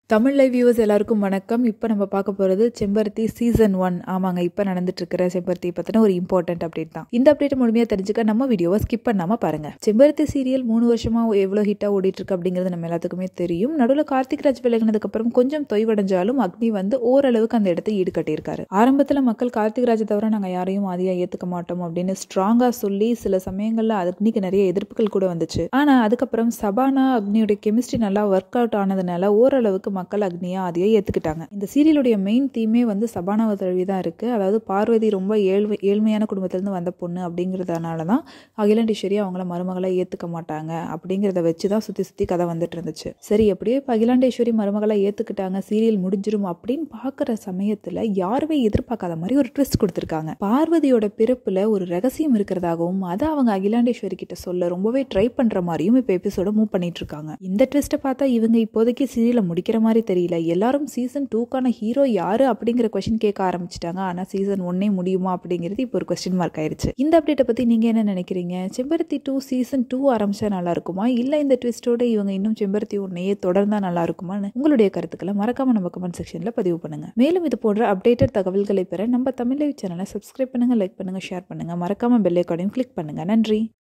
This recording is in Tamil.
தமிழ் லைவ் வியூவர்ஸ் எல்லாருக்கும் வணக்கம் இப்போ நம்ம பார்க்க போகிறது செம்பருத்தி சீசன் ஒன் ஆமாங்க இப்போ நடந்துட்டு இருக்கிற செம்பருத்தி பற்றின ஒரு இம்பார்ட்டன்ட் அப்டேட் தான் இந்த அப்டேட் முழுமையாக தெரிஞ்சுக்க நம்ம வீடியோவை ஸ்கிப் பண்ணாமல் பாருங்க செம்பருத்தி சீரியல் மூணு வருஷமாக எவ்வளோ ஹிட்டாக ஓடிட்டு இருக்கு அப்படிங்கிறது நம்ம எல்லாத்துக்குமே தெரியும் நடுவில் கார்த்திக் ராஜ் விலகினதுக்கப்புறம் கொஞ்சம் தொய்வடைஞ்சாலும் அக்னி வந்து ஓரளவுக்கு அந்த இடத்தை ஈடுகட்டியிருக்காரு ஆரம்பத்தில் மக்கள் கார்த்திக் ராஜை தவிர நாங்கள் யாரையும் ஆதியாக ஏற்றுக்க மாட்டோம் அப்படின்னு ஸ்ட்ராங்காக சொல்லி சில சமயங்களில் அக்னிக்கு நிறைய எதிர்ப்புகள் கூட வந்துச்சு ஆனால் அதுக்கப்புறம் சபானா அக்னியோட கெமிஸ்ட்ரி நல்லா ஒர்க் அவுட் ஆனதுனால ஓரளவுக்கு மக்கள் அக்னியா ஆதியை ஏத்துக்கிட்டாங்க இந்த சீரியலுடைய மெயின் தீமே வந்து சபானாவை தழுவி தான் இருக்கு அதாவது பார்வதி ரொம்ப ஏழ்மை ஏழ்மையான குடும்பத்திலேருந்து வந்த பொண்ணு அப்படிங்கிறதுனால தான் அகிலாண்டீஸ்வரி அவங்கள மருமகளை ஏத்துக்க மாட்டாங்க அப்படிங்கிறத வச்சு தான் சுத்தி சுத்தி கதை வந்துட்டு இருந்துச்சு சரி எப்படியோ இப்போ அகிலாண்டேஸ்வரி மருமகளை ஏத்துக்கிட்டாங்க சீரியல் முடிஞ்சிரும் அப்படின்னு பார்க்குற சமயத்துல யாருமே எதிர்பார்க்காத மாதிரி ஒரு ட்விஸ்ட் கொடுத்துருக்காங்க பார்வதியோட பிறப்புல ஒரு ரகசியம் இருக்கிறதாகவும் அதை அவங்க அகிலாண்டேஸ்வரி கிட்ட சொல்ல ரொம்பவே ட்ரை பண்ற மாதிரியும் இப்போ எபிசோட மூவ் பண்ணிட்டு இருக்காங்க இந்த ட்விஸ்ட்டை பார்த்தா இவங்க இப்போதைக்கு சீரியலை முடிக்கிற மாதிரி தெரியல எல்லாரும் சீசன் டூக்கான ஹீரோ யாரு அப்படிங்கிற கொஸ்டின் கேட்க ஆரம்பிச்சிட்டாங்க ஆனா சீசன் ஒன்னே முடியுமா அப்படிங்கிறது இப்போ ஒரு கொஸ்டின் மார்க் ஆயிருச்சு இந்த அப்டேட்டை பத்தி நீங்க என்ன நினைக்கிறீங்க செம்பருத்தி டூ சீசன் டூ ஆரம்பிச்சா நல்லா இருக்குமா இல்ல இந்த ட்விஸ்டோட இவங்க இன்னும் செம்பருத்தி ஒன்னையே தொடர்ந்தா நல்லா இருக்குமான்னு உங்களுடைய கருத்துக்களை மறக்காம நம்ம கமெண்ட் செக்ஷன்ல பதிவு பண்ணுங்க மேலும் இது போன்ற அப்டேட்டட் தகவல்களை பெற நம்ம தமிழ் லைவ் சேனலை சப்ஸ்கிரைப் பண்ணுங்க லைக் பண்ணுங்க ஷேர் பண்ணுங்க மறக்காம பெல் ஐக்கானையும் கிளிக் பண்ணுங்க நன்றி